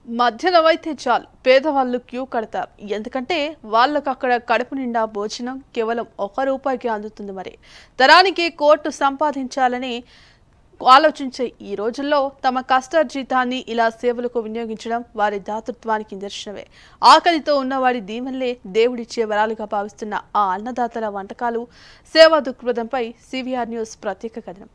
మధ్యాహ్నం అయితే చాలు పేదవాళ్ళు క్యూ కడతారు ఎందుకంటే వాళ్ళకు అక్కడ కడుపు నిండా భోజనం కేవలం ఒక రూపాయికి అందుతుంది మరి తరానికి కోర్టు సంపాదించాలని ఆలోచించే ఈ రోజుల్లో తమ కష్టార్జితాన్ని ఇలా సేవలకు వినియోగించడం వారి దాతృత్వానికి నిదర్శనమే ఆకలితో ఉన్నవారి దీవెనలే దేవుడిచ్చే వరాలుగా భావిస్తున్న ఆ అన్నదాతల వంటకాలు సేవా దృక్పథంపై సివిఆర్ న్యూస్ ప్రత్యేక కథనం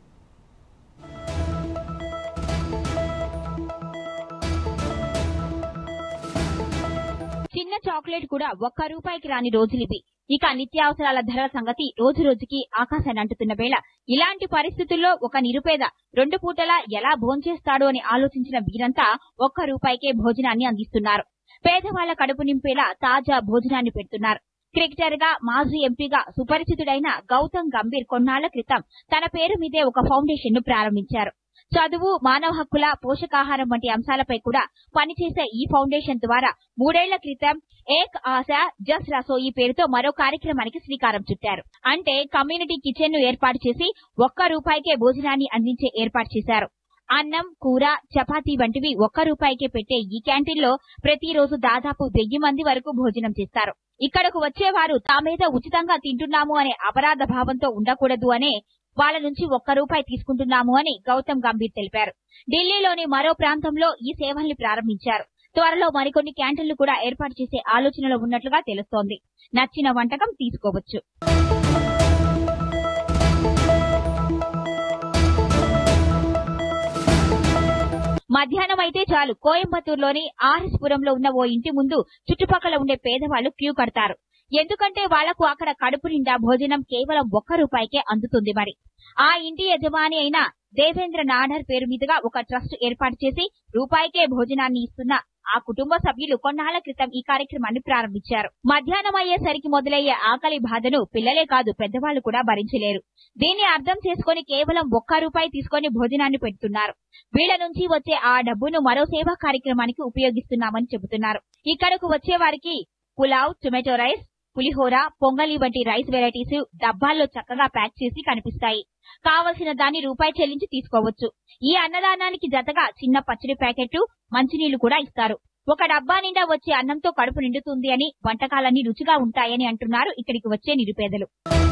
చిన్న చాక్లెట్ కూడా ఒక్క రూపాయికి రాని రోజులివి ఇక నిత్యావసరాల ధరల సంగతి రోజు రోజుకి ఆకాశాన్ని అంటుతున్న వేళ ఇలాంటి పరిస్థితుల్లో ఒక నిరుపేద రెండు పూటలా ఎలా భోంచేస్తాడు అని ఆలోచించిన వీరంతా ఒక్క రూపాయికే భోజనాన్ని అందిస్తున్నారు పేదవాళ్ల కడుపు నింపేలా తాజా భోజనాన్ని పెడుతున్నారు క్రికెటర్ గా మాజీ ఎంపీగా సుపరిచితుడైన గౌతమ్ గంభీర్ కొన్నాళ్ల క్రితం తన పేరు మీదే ఒక ఫౌండేషన్ ను ప్రారంభించారు చదువు మానవ హక్కుల పోషకాహారం వంటి అంశాలపై కూడా పనిచేసే ఈ ఫౌండేషన్ ద్వారా మూడేళ్ల క్రితం ఏక్ ఆశా జస్ రసోయి పేరుతో మరో కార్యక్రమానికి శ్రీకారం చుట్టారు అంటే కమ్యూనిటీ కిచెన్ ను ఏర్పాటు చేసి ఒక్క రూపాయికే భోజనాన్ని అందించే ఏర్పాటు చేశారు అన్నం కూర చపాతీ వంటివి ఒక్క రూపాయికే పెట్టే ఈ క్యాంటీన్లో ప్రతిరోజు దాదాపు వెయ్యి మంది వరకు భోజనం చేస్తారు ఇక్కడకు వచ్చేవారు తామేదో ఉచితంగా తింటున్నాము అనే అపరాధ భావంతో ఉండకూడదు అనే వాళ్ళ నుంచి ఒక్క రూపాయి తీసుకుంటున్నాము అని గౌతమ్ గంభీర్ తెలిపారు ఢిల్లీలోని మరో ప్రాంతంలో ఈ సేవల్ని ప్రారంభించారు త్వరలో మరికొన్ని క్యాంటీన్లు కూడా ఏర్పాటు చేసే ఆలోచనలో ఉన్నట్లుగా తెలుస్తోంది నచ్చిన వంటకం తీసుకోవచ్చు మధ్యాహ్నం అయితే చాలు కోయంబత్తూరులోని ఆర్ఎస్ పురంలో ఉన్న ఓ ఇంటి ముందు చుట్టుపక్కల ఉండే పేదవాళ్లు క్యూ కడతారు ఎందుకంటే వాళ్లకు అక్కడ కడుపు నిండా భోజనం కేవలం ఒక్క రూపాయికే అందుతుంది మరి ఆ ఇంటి యజమాని అయిన దేవేంద్ర నాడర్ పేరు మీదుగా ఒక ట్రస్ట్ ఏర్పాటు చేసి రూపాయికే భోజనాన్ని ఇస్తున్న ఆ కుటుంబ సభ్యులు కొన్నాళ్ల క్రితం ఈ కార్యక్రమాన్ని ప్రారంభించారు మధ్యాహ్నం అయ్యేసరికి మొదలయ్యే ఆకలి బాధను పిల్లలే కాదు పెద్దవాళ్లు కూడా భరించలేరు దీన్ని అర్థం చేసుకుని కేవలం ఒక్క రూపాయి తీసుకొని భోజనాన్ని పెడుతున్నారు వీళ్ల నుంచి వచ్చే ఆ డబ్బును మరో సేవా కార్యక్రమానికి ఉపయోగిస్తున్నామని చెబుతున్నారు ఇక్కడకు వచ్చే వారికి పులావ్ టొమాటో రైస్ పులిహోర పొంగలి వంటి రైస్ వెరైటీస్ డబ్బాల్లో చక్కగా ప్యాక్ చేసి కనిపిస్తాయి కావలసిన దాన్ని రూపాయి చెల్లించి తీసుకోవచ్చు ఈ అన్నదానానికి జతగా చిన్న పచ్చడి ప్యాకెట్లు మంచినీళ్లు కూడా ఇస్తారు ఒక డబ్బా నిండా వచ్చే అన్నంతో కడుపు నిండుతుంది అని వంటకాలన్నీ రుచిగా ఉంటాయని అంటున్నారు ఇక్కడికి వచ్చే నిరుపేదలు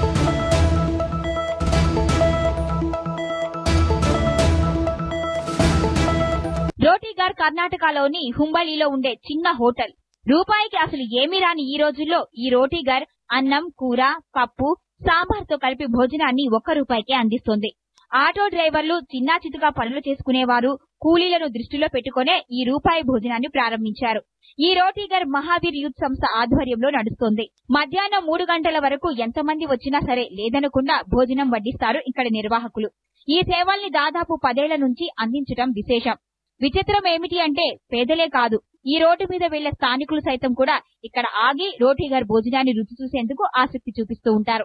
రోటీగార్ కర్ణాటకలోని హుంబళిలో ఉండే చిన్న హోటల్ రూపాయికి అసలు ఏమీ రాని ఈ రోజుల్లో ఈ రోటీగర్ అన్నం కూర పప్పు సాంబార్తో కలిపి భోజనాన్ని ఒక్క రూపాయికే అందిస్తుంది ఆటో డ్రైవర్లు చిన్నా చితుగా పనులు చేసుకునేవారు కూలీలను దృష్టిలో పెట్టుకునే ఈ రూపాయి భోజనాన్ని ప్రారంభించారు ఈ రోటీగర్ మహావీర్ యూత్ సంస్థ ఆధ్వర్యంలో నడుస్తోంది మధ్యాహ్నం మూడు గంటల వరకు ఎంతమంది వచ్చినా సరే లేదనకుండా భోజనం వడ్డిస్తారు ఇక్కడ నిర్వాహకులు ఈ సేవల్ని దాదాపు పదేళ్ల నుంచి అందించడం విశేషం విచిత్రం ఏమిటి అంటే పేదలే కాదు ఈ రోడ్డు మీద వెళ్లే స్థానికులు సైతం కూడా ఇక్కడ ఆగి రోటీగర్ భోజనాన్ని రుచి చూసేందుకు ఆసక్తి చూపిస్తూ ఉంటారు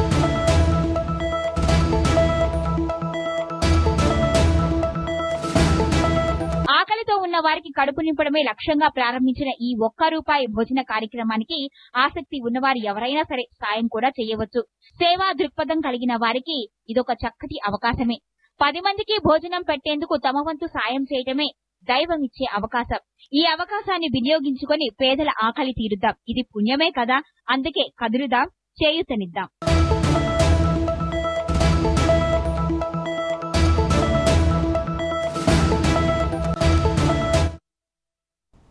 ఆకలితో ఉన్న వారికి కడుపు నింపడమే లక్ష్యంగా ప్రారంభించిన ఈ ఒక్క రూపాయి భోజన కార్యక్రమానికి ఆసక్తి ఉన్నవారు ఎవరైనా సరే సాయం కూడా చేయవచ్చు సేవా దృక్పథం కలిగిన వారికి ఇదొక చక్కటి అవకాశమే పది మందికి భోజనం పెట్టేందుకు తమ వంతు సాయం చేయటమే దైవం ఇచ్చే అవకాశం ఈ అవకాశాన్ని వినియోగించుకొని పేదల ఆకలి తీరుద్దాం ఇది పుణ్యమే కదా అందుకే కదులుదాం చేయూతనిద్దాం